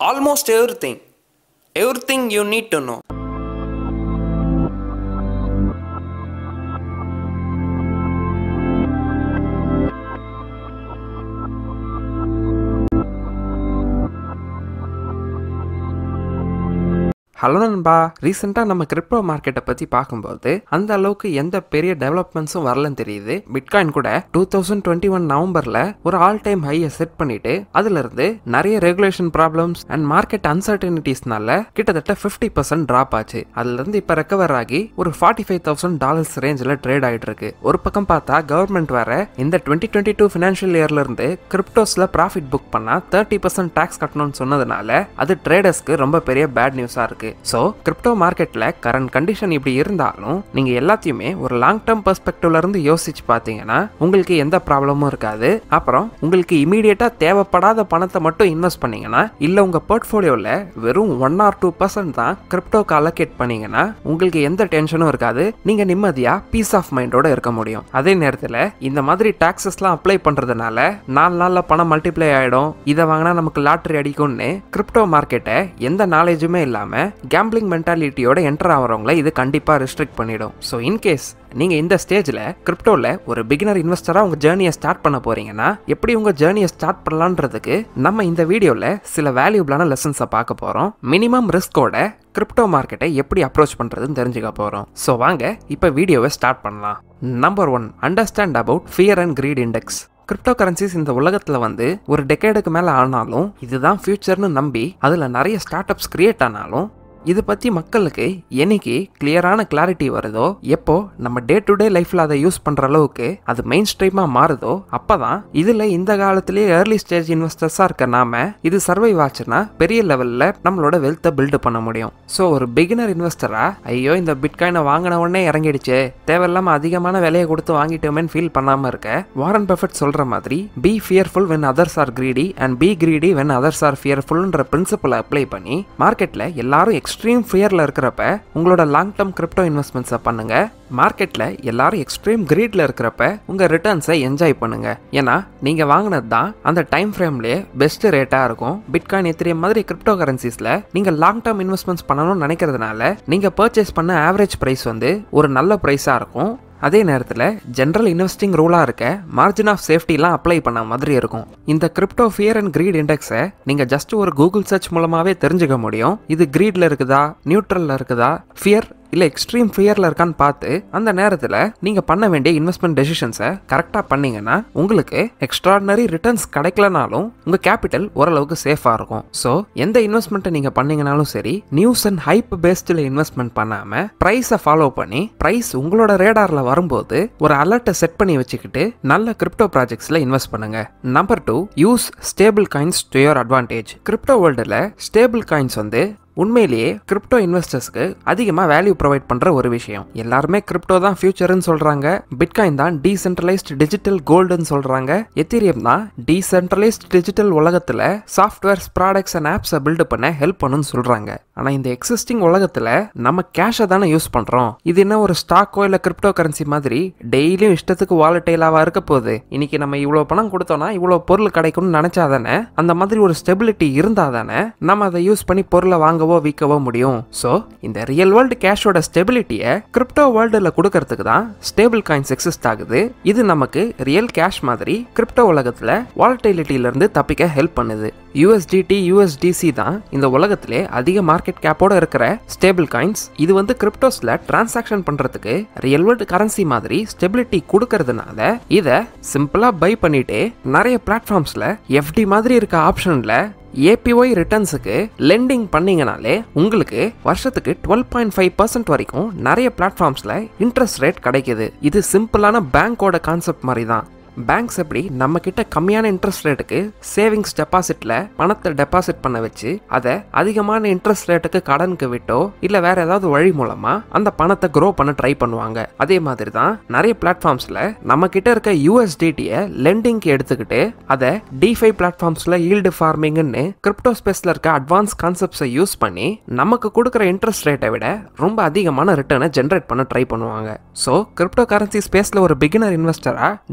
almost everything. Everything you need to know. Hello நண்பா ரீசெண்டாக நம்ம கிரிப்டோ மார்க்கெட்டை பற்றி பார்க்கும்போது அந்த அளவுக்கு எந்த பெரிய டெவலப்மெண்ட்ஸும் வரலன்னு தெரியுது பிட்காயின் கூட டூ தௌசண்ட் டுவெண்ட்டி ஒன் நவம்பரில் ஒரு ஆல் டைம் ஹையை செட் பண்ணிட்டு அதுலேருந்து நிறைய ரெகுலேஷன் ப்ராப்ளம்ஸ் அண்ட் மார்க்கெட் அன்சர்டனிட்டிஸ்னால கிட்டத்தட்ட ஃபிஃப்டி பர்சன்ட் ட்ராப் ஆச்சு அதுலேருந்து இப்போ ரெக்கவர் ஆகி ஒரு ஃபார்ட்டி ஃபைவ் தௌசண்ட் டாலர்ஸ் ரேஞ்சில் ட்ரேட் ஆகிட்டு இருக்கு ஒரு பக்கம் பார்த்தா கவர்மெண்ட் வேற இந்த டுவெண்ட்டி டுவெண்ட்டி டூ ஃபினான்ஷியல் இயர்லேருந்து கிரிப்டோஸில் ப்ராஃபிட் புக் பண்ணால் தேர்ட்டி பர்சன்ட் டேக்ஸ் கட்டணும்னு சொன்னதுனால அது ட்ரேடர்ஸ்க்கு ரொம்ப பெரிய பேட் நியூஸாக இருக்கு ஸோ கிரிப்டோ மார்க்கெட்டில் கரண்ட் கண்டிஷன் இப்படி இருந்தாலும் நீங்கள் எல்லாத்தையுமே ஒரு லாங் டேர்ம் பெர்ஸ்பெக்டிவ்ல இருந்து யோசிச்சு பார்த்தீங்கன்னா உங்களுக்கு எந்த ப்ராப்ளமும் இருக்காது அப்புறம் உங்களுக்கு இமீடியட்டாக தேவைப்படாத பணத்தை மட்டும் இன்வெஸ்ட் பண்ணீங்கன்னா இல்லை உங்கள் போர்ட்ஃபோலியோவில் வெறும் ஒன் ஆர் டூ பர்சன்ட் தான் கிரிப்டோக்கு அலோகேட் பண்ணீங்கன்னா உங்களுக்கு எந்த டென்ஷனும் இருக்காது நீங்கள் நிம்மதியாக பீஸ் ஆஃப் மைண்டோட இருக்க முடியும் அதே நேரத்தில் இந்த மாதிரி டாக்ஸஸ்லாம் அப்ளை பண்ணுறதுனால நாலு நாளில் பணம் மல்டிப்ளை ஆகிடும் இதை வாங்கினா நமக்கு லாட்ரி அடிக்கும்னு கிரிப்டோ மார்க்கெட்டை எந்த நாலேஜுமே இல்லாமல் கேம்பிளிங் மென்டாலிட்டியோட என்டர் ஆகிறவங்கள இது கண்டிப்பாக ரெஸ்ட்ரிக்ட் பண்ணிடும் ஸோ இன்கேஸ் நீங்கள் இந்த ஸ்டேஜில் கிரிப்டோவில் ஒரு பிகினர் இன்வெஸ்டராக உங்கள் ஜேர்னியை ஸ்டார்ட் பண்ண போறீங்கன்னா எப்படி உங்கள் ஜேர்னியை ஸ்டார்ட் பண்ணலான்றதுக்கு நம்ம இந்த வீடியோவில் சில வேல்யூபிளான லெசன்ஸை பார்க்க போகிறோம் மினிமம் ரிஸ்கோட கிரிப்டோ மார்க்கெட்டை எப்படி அப்ரோச் பண்ணுறதுன்னு தெரிஞ்சுக்க போகிறோம் ஸோ வாங்க இப்போ வீடியோவை ஸ்டார்ட் பண்ணலாம் number one understand about fear and greed index crypto currencies இந்த உலகத்தில் வந்து ஒரு டெக்கேடுக்கு மேலே ஆனாலும் இதுதான் ஃபியூச்சர்னு நம்பி அதில் நிறைய ஸ்டார்ட் அப்ஸ் கிரியேட் ஆனாலும் இது பற்றி மக்களுக்கு என்னைக்கு கிளியரான கிளாரிட்டி வருதோ எப்போ நம்ம டே டு டே லைஃப்பில் அதை யூஸ் பண்ணுற அளவுக்கு அது மெயின் ஸ்ட்ரீமாக மாறுதோ அப்போ தான் இதில் இந்த காலத்திலேயே ஏர்லி ஸ்டேஜ் இன்வெஸ்டர்ஸாக இருக்க நாம இது சர்வைவ் ஆச்சுன்னா பெரிய லெவலில் நம்மளோட வெல்த்தை பில்டு பண்ண முடியும் ஸோ ஒரு பிகினர் இன்வெஸ்டரா ஐயோ இந்த பிட்காயினை வாங்கின உடனே இறங்கிடுச்சு தேவையில்லாமல் அதிகமான விலையை கொடுத்து வாங்கிட்டோமேன்னு ஃபீல் பண்ணாமல் இருக்க வாரன் பஃபெட் சொல்கிற மாதிரி be fearful when others are greedy and be greedy when others are ஃபியர்ஃபுல்ன்ற பிரின்சிபலை அப்ளை பண்ணி மார்க்கெட்டில் எல்லாரும் எக்ஸ்ட்ரீம் ஃபியரில் இருக்கிறப்ப உங்களோட லாங் டேர்ம் கிரிப்டோ இன்வெஸ்ட்மெண்ட்ஸை பண்ணுங்க மார்க்கெட்டில் எல்லாரும் எக்ஸ்ட்ரீம் கிரீடில் இருக்கிறப்ப உங்கள் ரிட்டர்ன்ஸை என்ஜாய் பண்ணுங்க ஏன்னா நீங்கள் வாங்கினது தான் அந்த டைம் ஃப்ரேம்லேயே பெஸ்ட் ரேட்டாக இருக்கும் பிட்காயின் எத்திரியம் மாதிரி கிரிப்டோ கரன்சிஸில் நீங்கள் லாங் டேர்ம் இன்வெஸ்ட்மெண்ட்ஸ் பண்ணணும்னு நினைக்கிறதுனால நீங்கள் பர்ச்சேஸ் பண்ண ஆவரேஜ் ப்ரைஸ் வந்து ஒரு நல்ல ப்ரைஸாக இருக்கும் அதே நேரத்தில் ஜென்ரல் இன்வெஸ்டிங் ரூலாக இருக்க மார்ஜின் ஆஃப் சேஃப்டிலாம் அப்ளை பண்ண மாதிரி இருக்கும் இந்த கிரிப்டோ ஃபியர் அண்ட் கிரீட் இண்டெக்ஸை நீங்கள் ஜஸ்ட் ஒரு கூகுள் சர்ச் மூலமாகவே தெரிஞ்சுக்க முடியும் இது கிரீடில் இருக்குதா நியூட்ரலில் இருக்குதா ஃபியர் இல்லை எக்ஸ்ட்ரீம் ஃபியரில் இருக்கான்னு பார்த்து அந்த நேரத்தில் நீங்கள் பண்ண வேண்டிய இன்வெஸ்ட்மெண்ட் டெசிஷன்ஸை கரெக்டாக பண்ணீங்கன்னா உங்களுக்கு எக்ஸ்ட்ராடினரி ரிட்டர்ன்ஸ் கிடைக்கலனாலும் உங்கள் கேபிட்டல் ஓரளவுக்கு சேஃபாக இருக்கும் ஸோ எந்த இன்வெஸ்ட்மெண்ட்டை நீங்கள் பண்ணீங்கனாலும் சரி நியூஸ் அண்ட் ஹைப் பேஸ்டில் இன்வெஸ்ட்மெண்ட் பண்ணாமல் ப்ரைஸை ஃபாலோ பண்ணி ப்ரைஸ் உங்களோட ரேடாரில் வரும்போது ஒரு அலர்ட்டை செட் பண்ணி வச்சுக்கிட்டு நல்ல கிரிப்டோ ப்ராஜெக்ட்ஸில் இன்வெஸ்ட் பண்ணுங்க number two use stable coins to your advantage crypto வேர்ல்டில் ஸ்டேபிள் காயின்ஸ் வந்து உண்மையிலேயே கிரிப்டோ இன்வெஸ்டர்ஸ்க்கு அதிகமாக வேல்யூ ப்ரொவைட் பண்ணுற ஒரு விஷயம் எல்லாருமே கிரிப்டோ தான் ஃபியூச்சர்னு சொல்கிறாங்க பிட்காயின் தான் டீசென்ட்ரலைஸ்ட் டிஜிட்டல் கோல்டுன்னு சொல்கிறாங்க எத்தீரியம் தான் டீசென்ட்ரலைஸ்ட் டிஜிட்டல் உலகத்தில் சாஃப்ட்வேர்ஸ் ப்ராடக்ட்ஸ் அண்ட் ஆப்ஸை பில்டு பண்ண ஹெல்ப் பண்ணுன்னு சொல்கிறாங்க ஆனால் இந்த எக்ஸிஸ்டிங் உலகத்தில் நம்ம கேஷை தானே யூஸ் பண்ணுறோம் இது என்ன ஒரு ஸ்டாக்கோ இல்லை கிரிப்டோ கரன்சி மாதிரி டெய்லியும் இஷ்டத்துக்கு வாலட்டைலாவாக இருக்க போகுது இன்னைக்கு நம்ம இவ்வளோ பணம் கொடுத்தோம்னா இவ்வளோ பொருள் கிடைக்கும்னு நினச்சா தானே அந்த மாதிரி ஒரு ஸ்டெபிலிட்டி இருந்தால் தானே நம்ம அதை யூஸ் பண்ணி பொருளை வாங்கவோ விற்கவோ முடியும் ஸோ இந்த ரியல் வேர்ல்டு கேஷோட ஸ்டெபிலிட்டியை கிரிப்டோ வேர்ல்டில் கொடுக்கறதுக்கு தான் ஸ்டேபிள் காயின்ஸ் எக்ஸிஸ்ட் ஆகுது இது நமக்கு ரியல் கேஷ் மாதிரி கிரிப்டோ உலகத்தில் வாலட்டிலிட்டியிலிருந்து தப்பிக்க ஹெல்ப் பண்ணுது யூஎஸ்டிடி யூஎஸ்டிசி தான் இந்த உலகத்திலே அதிக மார்க்கெட் கேப்போட இருக்கிற ஸ்டேபிள் காயின்ஸ் இது வந்து கிரிப்டோஸ்ல டிரான்சாக்ஷன் பண்றதுக்கு ரியல் வேர்ல்டு கரன்சி மாதிரி ஸ்டெபிலிட்டி கொடுக்கறதுனால இதை சிம்பிளா பை பண்ணிட்டு நிறைய பிளாட்ஃபார்ம்ஸ்ல எஃப்டி மாதிரி இருக்க ஆப்ஷன்ல ஏபிஒய் ரிட்டர்ன்ஸுக்கு லெண்டிங் பண்ணீங்கனாலே உங்களுக்கு வருஷத்துக்கு டுவெல் பாயிண்ட் ஃபைவ் பர்சன்ட் வரைக்கும் நிறைய பிளாட்ஃபார்ம்ஸில் இன்ட்ரெஸ்ட் ரேட் கிடைக்குது இது சிம்பிளான பேங்க்கோட கான்செப்ட் மாதிரி தான் பேங்க்ஸ் எப்படி நம்ம கிட்ட கம்மியான இன்ட்ரெஸ்ட் ரேட்டுக்கு சேவிங்ஸ் டெபாசிட்ல பணத்தை டெபாசிட் பண்ண வச்சு அதை அதிகமான இன்ட்ரெஸ்ட் ரேட்டுக்கு கடனுக்கு விட்டோ இல்ல வேற ஏதாவது வழி மூலமா அந்த பணத்தை க்ரோ பண்ண ட்ரை பண்ணுவாங்க அதே மாதிரி தான் நிறைய பிளாட்ஃபார்ம்ஸ்ல நம்ம கிட்ட இருக்க யூஎஸ்டிடியை லெண்டிங்க்கு எடுத்துக்கிட்டு அதை டிஃபை பிளாட்ஃபார்ம்ஸ்ல ஈல்டு ஃபார்மிங்னு கிரிப்டோ ஸ்பேஸ்ல இருக்க அட்வான்ஸ் கான்செப்ட்ஸை யூஸ் பண்ணி நமக்கு கொடுக்குற இன்ட்ரெஸ்ட் ரேட்டை விட ரொம்ப அதிகமான ரிட்டர்னை ஜென்ரேட் பண்ண ட்ரை பண்ணுவாங்க ஸோ கிரிப்டோ கரன்சி ஸ்பேஸ்ல ஒரு பிகினர் இன்வெஸ்டரா டெய்லி பத்து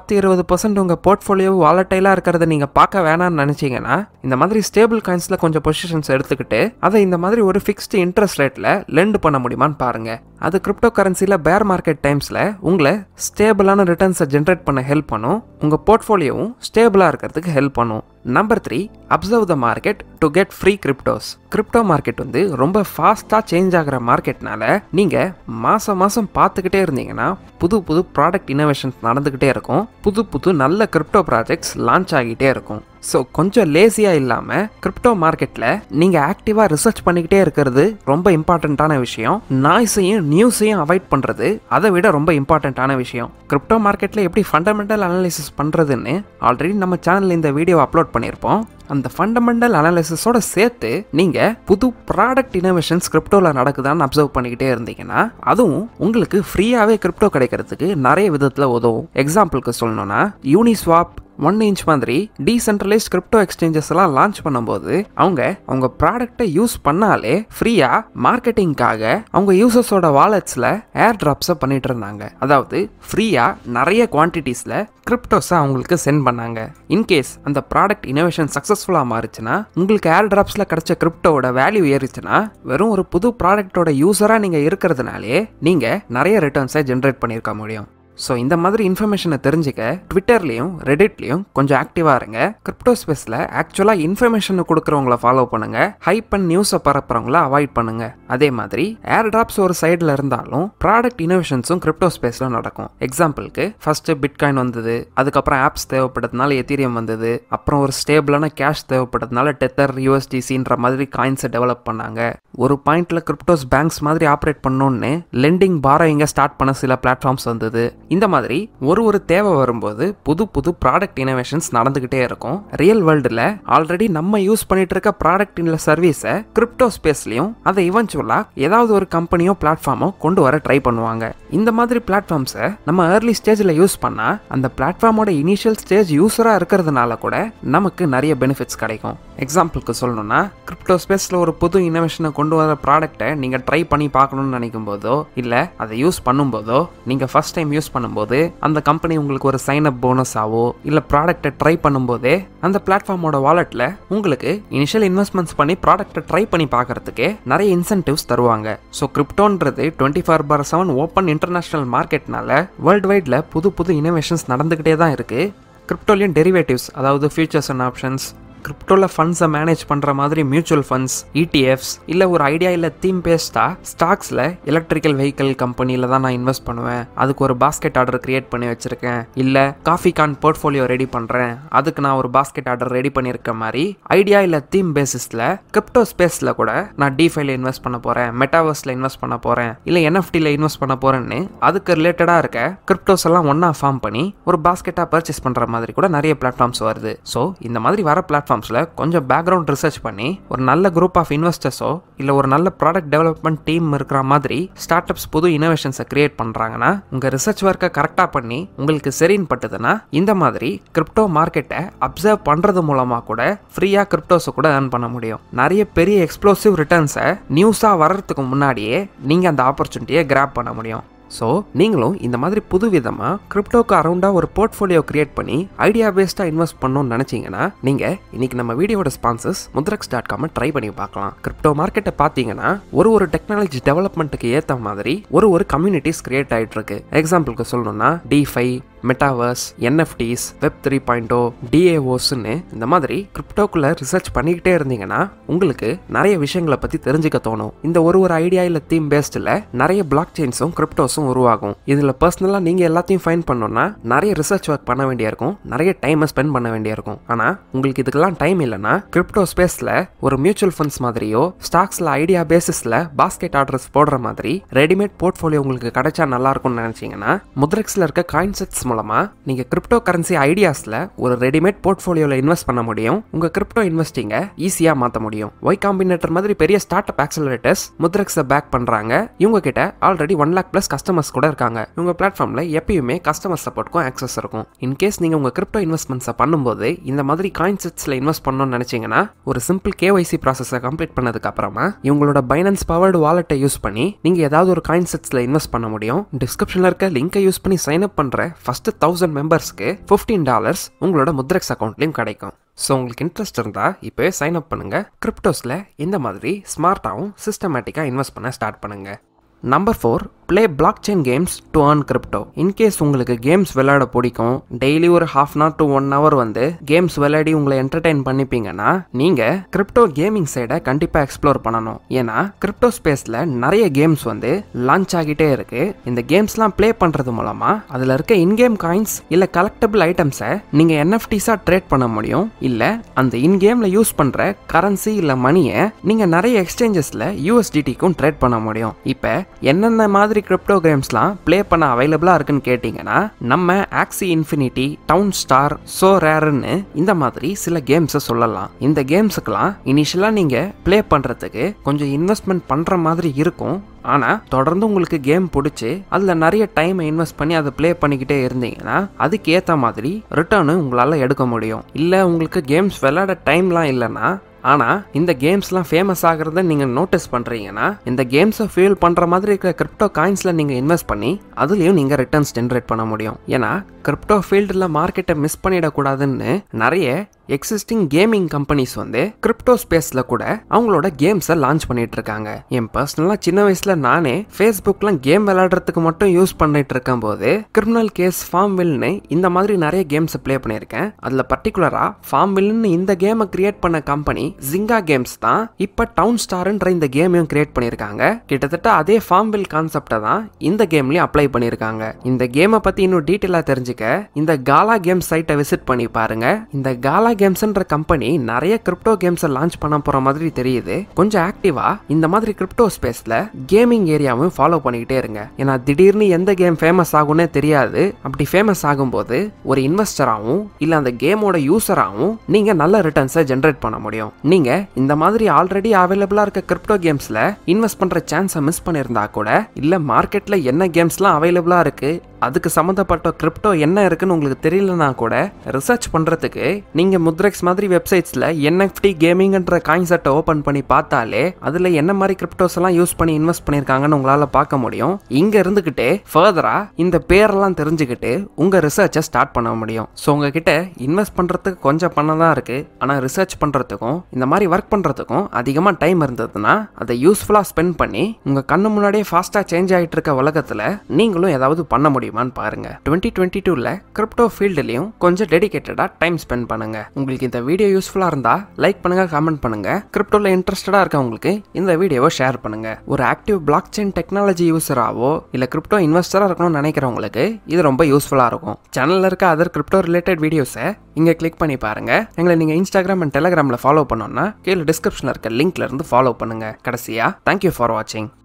பத்து இருபது பர்சன்ட் உங்கள் போர்ட்ஃபோலியோ வாலட்டைலாக இருக்கிறத நீங்கள் பார்க்க வேணாம்னு நினச்சிங்கன்னா இந்த மாதிரி ஸ்டேபிள் காயின்ஸில் கொஞ்சம் பொசிஷன்ஸ் எடுத்துக்கிட்டு அதை இந்த மாதிரி ஒரு ஃபிக்ஸ்டு இன்ட்ரெஸ்ட் ரேட்டில் லெண்ட் பண்ண முடியுமான்னு பாருங்கள் அது கிரிப்டோ கரன்சியில் பேர் மார்க்கெட் டைம்ஸில் உங்களை ஸ்டேபிளான ரிட்டர்ன்ஸை ஜென்ரேட் பண்ண ஹெல்ப் பண்ணும் உங்கள் போர்ட்ஃபோலியோவும் ஸ்டேபிளாக இருக்கிறதுக்கு ஹெல்ப் பண்ணும் number three observe the market to get free cryptos crypto market வந்து ரொம்ப ஃபாஸ்ட்டாக சேஞ்ச் ஆகிற மார்க்கெட்னால நீங்கள் மாதம் மாதம் பார்த்துக்கிட்டே இருந்தீங்கன்னா புது புது ப்ராடக்ட் இனோவேஷன்ஸ் நடந்துக்கிட்டே இருக்கும் புது புது நல்ல கிரிப்டோ ப்ராஜெக்ட்ஸ் லான்ச் ஆகிட்டே இருக்கும் ஸோ கொஞ்சம் லேசியாக இல்லாமல் கிரிப்டோ மார்க்கெட்டில் நீங்கள் ஆக்டிவாக ரிசர்ச் பண்ணிக்கிட்டே இருக்கிறது ரொம்ப இம்பார்ட்டண்ட்டான விஷயம் நாய்ஸையும் நியூஸையும் அவாய்ட் பண்ணுறது அதை விட ரொம்ப இம்பார்ட்டண்ட்டான விஷயம் கிரிப்டோ மார்க்கெட்டில் எப்படி ஃபண்டமெண்டல் அனாலிசிஸ் பண்ணுறதுன்னு ஆல்ரெடி நம்ம சேனலில் இந்த வீடியோ அப்லோட் பண்ணியிருப்போம் அந்த ஃபண்டமெண்டல் அனாலிசிஸோட சேர்த்து நீங்கள் புது ப்ராடக்ட் இனோவேஷன்ஸ் கிரிப்டோவில் நடக்குதான்னு அப்சர்வ் பண்ணிக்கிட்டே இருந்தீங்கன்னா அதுவும் உங்களுக்கு ஃப்ரீயாகவே கிரிப்டோ கிடைக்கிறதுக்கு நிறைய விதத்தில் உதவும் எக்ஸாம்பிளுக்கு சொல்லணும்னா யூனிஸ்வாப் ஒன் இன்ச் மாதிரி டீசென்ட்ரலைஸ்ட் கிரிப்டோ எக்ஸ்சேஞ்சஸ் எல்லாம் லான்ச் பண்ணும்போது அவங்க அவங்க ப்ராடக்டை யூஸ் பண்ணாலே ஃப்ரீயா மார்க்கெட்டிங்காக அவங்க யூசர்ஸோட வாலெட்ஸ்ல ஏர் டிராப்ஸை பண்ணிட்டு இருந்தாங்க அதாவது ஃப்ரீயா நிறைய குவான்டிட்டிஸ்ல கிரிப்டோஸை அவங்களுக்கு சென்ட் பண்ணாங்க இன்கேஸ் அந்த ப்ராடக்ட் இனோவேஷன் சக்ஸஸ்ஃபுல்லாக மாறுச்சுன்னா உங்களுக்கு ஏர் டிராப்ஸில் கிடைச்ச கிரிப்டோவோட வேல்யூ ஏறிச்சுன்னா வெறும் ஒரு புது ப்ராடக்டோட யூஸராக நீங்கள் இருக்கிறதுனாலே நீங்கள் நிறைய ரிட்டர்ன்ஸை ஜென்ரேட் பண்ணியிருக்க முடியும் ஸோ இந்த மாதிரி இன்ஃபர்மேஷனை தெரிஞ்சுக்க ட்விட்டர்லேயும் ரெடிட்லேயும் கொஞ்சம் ஆக்டிவாக இருங்க கிரிப்டோ ஸ்பேஸில் ஆக்சுவலாக இன்ஃபர்மேஷனை கொடுக்குறவங்கள ஃபாலோ பண்ணுங்க ஹைப் அண்ட் நியூஸை பரப்புறவங்கள அவாய்ட் பண்ணுங்க அதே மாதிரி ஏர் டிராப்ஸ் ஒரு சைடில் இருந்தாலும் ப்ராடக்ட் இனோவேஷன்ஸும் கிரிப்டோ ஸ்பேஸில் நடக்கும் எக்ஸாம்பிளுக்கு ஃபர்ஸ்ட் பிட்காயின் வந்தது அதுக்கப்புறம் ஆப்ஸ் தேவைப்பட்டதுனால எத்தீரியம் வந்தது அப்புறம் ஒரு ஸ்டேபிளான கேஷ் தேவைப்பட்டதுனால டெத்தர் யூஎஸ்டிசின்ற மாதிரி காயின்ஸை டெவலப் பண்ணாங்க ஒரு பாயிண்ட்ல கிரிப்டோஸ் பேங்க்ஸ் மாதிரி ஆப்ரேட் பண்ணணும்னு லெண்டிங் பாரோயிங்க ஸ்டார்ட் பண்ண சில பிளாட்ஃபார்ம்ஸ் வந்தது இந்த மாதிரி ஒரு ஒரு தேவை வரும்போது புது புது ப்ராடக்ட் இனோவேஷன்ஸ் நடந்துகிட்டே இருக்கும் ரியல் வேர்ல்டில் ஆல்ரெடி நம்ம யூஸ் பண்ணிட்டு இருக்க ப்ராடக்ட் இல்லை சர்வீஸை கிரிப்டோ ஸ்பேஸ்லையும் அதை இவென்ச்சுவலா ஏதாவது ஒரு கம்பெனியோ பிளாட்ஃபார்மோ கொண்டு வர ட்ரை பண்ணுவாங்க இந்த மாதிரி பிளாட்ஃபார்ம்ஸை நம்ம ஏர்லி ஸ்டேஜில் யூஸ் பண்ணா அந்த பிளாட்ஃபார்மோட இனிஷியல் ஸ்டேஜ் யூஸராக இருக்கிறதுனால கூட நமக்கு நிறைய பெனிஃபிட்ஸ் கிடைக்கும் எக்ஸாம்பிளுக்கு சொல்லணும்னா கிரிப்டோ ஸ்பேஸில் ஒரு புது இனோவேஷனை கொண்டு வர ப்ராடக்ட்டை நீங்கள் ட்ரை பண்ணி பார்க்கணும்னு நினைக்கும் போதோ இல்லை அதை யூஸ் பண்ணும்போதோ நீங்கள் ஃபர்ஸ்ட் டைம் யூஸ் பண்ணும்போது அந்த கம்பெனி உங்களுக்கு ஒரு சைன் அப் போனஸ் ஆவோ இல்லை ப்ராடக்ட்டை ட்ரை பண்ணும்போதே அந்த பிளாட்ஃபார்மோட வாலெட்டில் உங்களுக்கு இனிஷியல் இன்வெஸ்ட்மெண்ட்ஸ் பண்ணி ப்ராடக்ட்டை ட்ரை பண்ணி பார்க்கறதுக்கே நிறைய இன்சென்டிவ்ஸ் தருவாங்க ஸோ கிரிப்டோன்றது டுவெண்ட்டி ஃபோர் பார் செவன் ஓப்பன் இன்டர்நேஷனல் மார்க்கெட்னால வேர்ல்டு வைடில் புது புது இனோவேஷன்ஸ் நடந்துக்கிட்டே தான் இருக்குது கிரிப்டோலையும் டெரிவேட்டிவ்ஸ் அதாவது ஃபியூச்சர்ஸ் அண்ட் ஆப்ஷன்ஸ் கிரிப்டோவில் ஃபண்ட்ஸை மேனேஜ் பண்ணுற மாதிரி மியூச்சுவல் ஃபண்ட்ஸ் இடிஎஃப்ஸ் இல்லை ஒரு ஐடியா இல்லை தீம் பேஸ்டாக ஸ்டாக்ஸில் எலக்ட்ரிக்கல் வெஹிக்கிள் கம்பெனியில் தான் நான் இன்வெஸ்ட் பண்ணுவேன் அதுக்கு ஒரு பாஸ்கெட் ஆர்டர் கிரியேட் பண்ணி வச்சுருக்கேன் இல்லை காஃபி கான் போர்ட்ஃபோலியோ ரெடி பண்ணுறேன் அதுக்கு நான் ஒரு பாஸ்கெட் ஆர்டர் ரெடி பண்ணியிருக்க மாதிரி ஐடியா இல்லை தீம் பேசிஸில் கிரிப்டோ ஸ்பேஸில் கூட நான் டிஃபைல இன்வெஸ்ட் பண்ண போகிறேன் மெட்டாவர்ஸில் இன்வெஸ்ட் பண்ண போகிறேன் இல்லை என்எஃப்டியில் இன்வெஸ்ட் பண்ண போகிறேன்னு அதுக்கு ரிலேட்டடாக இருக்க கிரிப்டோஸ் எல்லாம் ஒன்றா ஃபார்ம் பண்ணி ஒரு பாஸ்கெட்டாக பர்ச்சேஸ் பண்ணுற மாதிரி கூட நிறைய பிளாட்ஃபார்ம்ஸ் வருது ஸோ இந்த மாதிரி வர பிளாட்ஃபார்ம் பிளாட்ஃபார்ம்ஸில் கொஞ்சம் பேக்ரவுண்ட் ரிசர்ச் பண்ணி ஒரு நல்ல குரூப் ஆஃப் இன்வெஸ்டர்ஸோ இல்லை ஒரு நல்ல ப்ராடக்ட் டெவலப்மெண்ட் டீம் இருக்கிற மாதிரி ஸ்டார்ட் அப்ஸ் புது இனோவேஷன்ஸை கிரியேட் பண்ணுறாங்கன்னா உங்கள் ரிசர்ச் ஒர்க்கை கரெக்டாக பண்ணி உங்களுக்கு சரின்னு பட்டுதுன்னா இந்த மாதிரி கிரிப்டோ மார்க்கெட்டை அப்சர்வ் பண்ணுறது மூலமாக கூட ஃப்ரீயாக கிரிப்டோஸை கூட ஏர்ன் பண்ண முடியும் நிறைய பெரிய எக்ஸ்ப்ளோசிவ் ரிட்டர்ன்ஸை நியூஸாக வர்றதுக்கு முன்னாடியே நீங்கள் அந்த ஆப்பர்ச்சுனிட்டியை கிராப் பண்ண முடியும் ஸோ நீங்களும் இந்த மாதிரி புது விதமாக கிரிப்டோக்கு அரௌண்டாக ஒரு போர்ட்ஃபோலியோ கிரியேட் பண்ணி ஐடியா பேஸ்டாக இன்வெஸ்ட் பண்ணணும்னு நினச்சிங்கன்னா நீங்கள் இன்னைக்கு நம்ம வீடியோட sponsors Mudrex dot com try பண்ணி பார்க்கலாம் கிரிப்டோ மார்க்கெட்டை பார்த்தீங்கன்னா ஒரு ஒரு டெக்னாலஜி டெவலப்மெண்ட்டுக்கு ஏற்ற மாதிரி ஒரு ஒரு கம்யூனிட்டிஸ் கிரியேட் ஆகிட்டு இருக்கு எக்ஸாம்பிளுக்கு சொல்லணும்னா DeFi metaverse NFTs web three point O டிஏஓஸ்ன்னு இந்த மாதிரி கிரிப்டோக்குள்ள ரிசர்ச் பண்ணிக்கிட்டே இருந்தீங்கன்னா உங்களுக்கு நிறைய விஷயங்களை பற்றி தெரிஞ்சுக்க தோணும் இந்த ஒரு ஒரு ஐடியா இல்லை தீம் பேஸ்டில் நிறைய பிளாக் செயின்ஸும் கிரிப்டோஸும் உருவாகும் இதில் பர்சனலாக நீங்கள் எல்லாத்தையும் ஃபைன் பண்ணணும்னா நிறைய ரிசர்ச் ஒர்க் பண்ண வேண்டியா இருக்கும் நிறைய டைமை ஸ்பெண்ட் பண்ண வேண்டியா இருக்கும் ஆனால் உங்களுக்கு இதுக்கெல்லாம் டைம் இல்லைன்னா கிரிப்டோ ஸ்பேஸில் ஒரு மியூச்சுவல் ஃபண்ட்ஸ் மாதிரியோ ஸ்டாக்ஸில் ஐடியா பேசிஸில் பாஸ்கெட் ஆர்டர்ஸ் போடுற மாதிரி ரெடிமேட் போர்ட்ஃபோலியோ உங்களுக்கு கிடைச்சா நல்லா இருக்கும்னு நினச்சிங்கன்னா முத்ரெக்ஸில் இருக்க காயின் செட்ஸ் மூலமா நீங்க கிரிப்டோ கரன்சி ஐடியாஸ்ல ஒரு ரெடிமேட் போர்ட்ஃபோலியோல இன்வெஸ்ட் பண்ண முடியும் உங்க கிரிப்டோ இன்வெஸ்டிங்க ஈஸியா மாத்த முடியும் ஒய் காம்பினேட்டர் மாதிரி பெரிய ஸ்டார்ட் அப் ஆக்சலரேட்டர்ஸ் முத்ரெக்ஸை பேக் பண்றாங்க இவங்க கிட்ட already one lakh plus customers கூட இருக்காங்க இவங்க பிளாட்ஃபார்ம்ல எப்பயுமே கஸ்டமர் சப்போர்ட்க்கும் ஆக்சஸ் இருக்கும் இன்கேஸ் நீங்க உங்க கிரிப்டோ இன்வெஸ்ட்மெண்ட்ஸை பண்ணும்போது இந்த மாதிரி காயின் செட்ஸ்ல இன்வெஸ்ட் பண்ணணும்னு நினைச்சீங்கன்னா ஒரு சிம்பிள் கேஒய்சி ப்ராசஸை கம்ப்ளீட் பண்ணதுக்கு அப்புறமா இவங்களோட பைனான்ஸ் பவர்டு வாலெட்டை யூஸ் பண்ணி நீங்க ஏதாவது ஒரு காயின் செட்ஸ்ல இன்வெஸ்ட் பண்ண முடியும் டிஸ்கிரிப்ஷன்ல இருக்க லிங்கை யூஸ் பண்ணி சைன் அப் பண்ற ஃபர்ஸ்ட் ஃபர்ஸ்ட் தௌசண்ட் மெம்பர்ஸ்க்கு ஃபிஃப்டீன் டாலர்ஸ் உங்களோட முத்ரெக்ஸ் அக்கௌண்ட்லையும் கிடைக்கும் ஸோ உங்களுக்கு இன்ட்ரெஸ்ட் இருந்தால் இப்போவே சைன் அப் பண்ணுங்கள் கிரிப்டோஸில் இந்த மாதிரி ஸ்மார்ட்டாகவும் சிஸ்டமேட்டிக்காக இன்வெஸ்ட் பண்ண ஸ்டார்ட் பண்ணுங்கள் number four play blockchain games to earn crypto in case உங்களுக்கு கேம்ஸ் விளையாட பிடிக்கும் டெய்லி ஒரு half an hour to one hour வந்து கேம்ஸ் விளையாடி உங்களை என்டர்டைன் பண்ணிப்பீங்கன்னா நீங்கள் கிரிப்டோ கேமிங் சைடை கண்டிப்பாக எக்ஸ்ப்ளோர் பண்ணணும் ஏன்னா கிரிப்டோ ஸ்பேஸில் நிறைய கேம்ஸ் வந்து லான்ச் ஆகிட்டே இருக்கு இந்த கேம்ஸ்லாம் ப்ளே பண்ணுறது மூலமாக அதில் இருக்க இன்கேம் காயின்ஸ் இல்லை கலெக்டபிள் ஐட்டம்ஸை நீங்கள் என்எஃப்டிஸாக ட்ரேட் பண்ண முடியும் இல்லை அந்த இன்கேமில் யூஸ் பண்ணுற கரன்சி இல்லை மணியை நீங்கள் நிறைய எக்ஸ்சேஞ்சஸில் யூஎஸ்டிடிக்கும் ட்ரேட் பண்ண முடியும் இப்போ என்னென்ன மாதிரி கிரிப்டோ கேம்ஸ்லாம் ப்ளே பண்ண அவைலபிளாக இருக்குன்னு கேட்டிங்கன்னா நம்ம ஆக்சி இன்ஃபினிட்டி டவுன் ஸ்டார் சோ ரேருன்னு இந்த மாதிரி சில கேம்ஸை சொல்லலாம் இந்த கேம்ஸுக்கெல்லாம் இனிஷியலாக நீங்கள் ப்ளே பண்ணுறதுக்கு கொஞ்சம் இன்வெஸ்ட்மெண்ட் பண்ணுற மாதிரி இருக்கும் ஆனால் தொடர்ந்து உங்களுக்கு கேம் பிடிச்சி அதில் நிறைய டைமை இன்வெஸ்ட் பண்ணி அதை ப்ளே பண்ணிக்கிட்டே இருந்தீங்கன்னா அதுக்கு ஏற்ற மாதிரி ரிட்டர்னு உங்களால் எடுக்க முடியும் இல்லை உங்களுக்கு கேம்ஸ் விளையாட டைம்லாம் இல்லைன்னா ஆனால் இந்த கேம்ஸ்லாம் ஃபேமஸ் ஆகிறத நீங்கள் நோட்டீஸ் பண்ணுறீங்கன்னா இந்த கேம்ஸை ஃபியூல் பண்ணுற மாதிரி இருக்கிற கிரிப்டோ காயின்ஸில் நீங்கள் இன்வெஸ்ட் பண்ணி அதுலேயும் நீங்கள் ரிட்டர்ன்ஸ் ஜென்ரேட் பண்ண முடியும் ஏன்னா கிரிப்டோ ஃபீல்டில் மார்க்கெட்டை மிஸ் பண்ணிடக்கூடாதுன்னு நிறைய எக்ஸிஸ்டிங் கேமிங் கம்பெனிஸ் வந்து கிரிப்டோ ஸ்பேஸில் கூட அவங்களோட கேம்ஸை லான்ச் பண்ணிட்டு இருக்காங்க என் பர்சனலாக சின்ன வயசில் நானே ஃபேஸ்புக்கில் கேம் விளையாடுறதுக்கு மட்டும் யூஸ் பண்ணிட்டு இருக்கும் போது கிரிமினல் கேஸ் ஃபார்ம் வில்னு இந்த மாதிரி நிறைய கேம்ஸை ப்ளே பண்ணியிருக்கேன் அதில் பர்டிகுலராக ஃபார்ம் வில்னு இந்த கேமை கிரியேட் பண்ண கம்பெனி ஜிங்கா கேம்ஸ் தான் இப்போ டவுன் ஸ்டார்ன்ற இந்த கேமையும் கிரியேட் பண்ணியிருக்காங்க கிட்டத்தட்ட அதே ஃபார்ம் வில் கான்செப்டை தான் இந்த கேம்லயும் அப்ளை பண்ணியிருக்காங்க இந்த கேமை பற்றி இன்னும் டீட்டெயிலாக தெரிஞ்சுக்க இந்த காலா கேம் சைட்டை விசிட் பண்ணி பாருங்க இந்த காலா கேம்ஸ்ன்ற கம்பெனி நிறைய கிரிப்டோ கேம்ஸை லான்ச் பண்ண போற மாதிரி தெரியுது கொஞ்சம் ஆக்டிவா இந்த மாதிரி கிரிப்டோ ஸ்பேஸ்ல கேமிங் ஏரியாவும் ஃபாலோ பண்ணிக்கிட்டே இருங்க ஏன்னா திடீர்னு எந்த கேம் ஃபேமஸ் ஆகும்னே தெரியாது அப்படி ஃபேமஸ் ஆகும்போது ஒரு இன்வெஸ்டராகவும் இல்ல அந்த கேமோட யூசராகவும் நீங்க நல்ல ரிட்டர்ன்ஸை ஜென்ரேட் பண்ண முடியும் நீங்க இந்த மாதிரி ஆல்ரெடி அவைலபிளா இருக்க கிரிப்டோ கேம்ஸ்ல இன்வெஸ்ட் பண்ற சான்ஸை மிஸ் பண்ணியிருந்தா கூட இல்ல மார்க்கெட்ல என்ன கேம்ஸ்லாம் அவைலபிளா இருக்கு அதுக்கு சம்மந்தப்பட்ட கிரிப்டோ என்ன இருக்குன்னு உங்களுக்கு தெரியலனா கூட ரிசர்ச் பண்ணுறதுக்கு நீங்கள் முத்ரெக்ஸ் மாதிரி வெப்சைட்ஸில் என்எஃப்டி கேமிங்ன்ற காயின்செட்டை ஓப்பன் பண்ணி பார்த்தாலே அதில் என்ன மாதிரி கிரிப்டோஸ் எல்லாம் யூஸ் பண்ணி இன்வெஸ்ட் பண்ணியிருக்காங்கன்னு உங்களால் பார்க்க முடியும் இங்கே இருந்துக்கிட்டே ஃபர்தராக இந்த பேரெல்லாம் தெரிஞ்சுக்கிட்டு உங்கள் ரிசர்ச்சை ஸ்டார்ட் பண்ண முடியும் ஸோ உங்ககிட்ட இன்வெஸ்ட் பண்ணுறதுக்கு கொஞ்சம் பணம் தான் இருக்குது ஆனால் ரிசர்ச் பண்ணுறதுக்கும் இந்த மாதிரி ஒர்க் பண்ணுறதுக்கும் அதிகமாக டைம் இருந்ததுன்னா அதை யூஸ்ஃபுல்லாக ஸ்பெண்ட் பண்ணி உங்கள் கண்ணு முன்னாடியே ஃபாஸ்ட்டாக சேஞ்ச் ஆகிட்டு இருக்க உலகத்தில் நீங்களும் ஏதாவது பண்ண முடியும் முடியுமான்னு பாருங்க டுவெண்ட்டி டுவெண்ட்டி டூவில் கிரிப்டோ ஃபீல்டுலையும் கொஞ்சம் டெடிகேட்டடாக டைம் ஸ்பெண்ட் பண்ணுங்க உங்களுக்கு இந்த வீடியோ யூஸ்ஃபுல்லாக இருந்தால் லைக் பண்ணுங்க கமெண்ட் பண்ணுங்க கிரிப்டோவில் இன்ட்ரெஸ்டடாக இருக்கவங்களுக்கு இந்த வீடியோவை ஷேர் பண்ணுங்க ஒரு ஆக்டிவ் பிளாக் செயின் டெக்னாலஜி யூஸராவோ இல்லை கிரிப்டோ இன்வெஸ்டராக இருக்கணும்னு நினைக்கிறவங்களுக்கு இது ரொம்ப யூஸ்ஃபுல்லாக இருக்கும் சேனலில் இருக்க அதர் கிரிப்டோ ரிலேட்டட் வீடியோஸை இங்கே கிளிக் பண்ணி பாருங்க எங்களை நீங்கள் இன்ஸ்டாகிராம் அண்ட் டெலிகிராமில் ஃபாலோ பண்ணோன்னா கீழே டிஸ்கிரிப்ஷனில் இருக்க லிங்க்ல இருந்து ஃபாலோ பண்ணுங்க கடைசியா தேங்க்யூ ஃபார் வாட்சிங்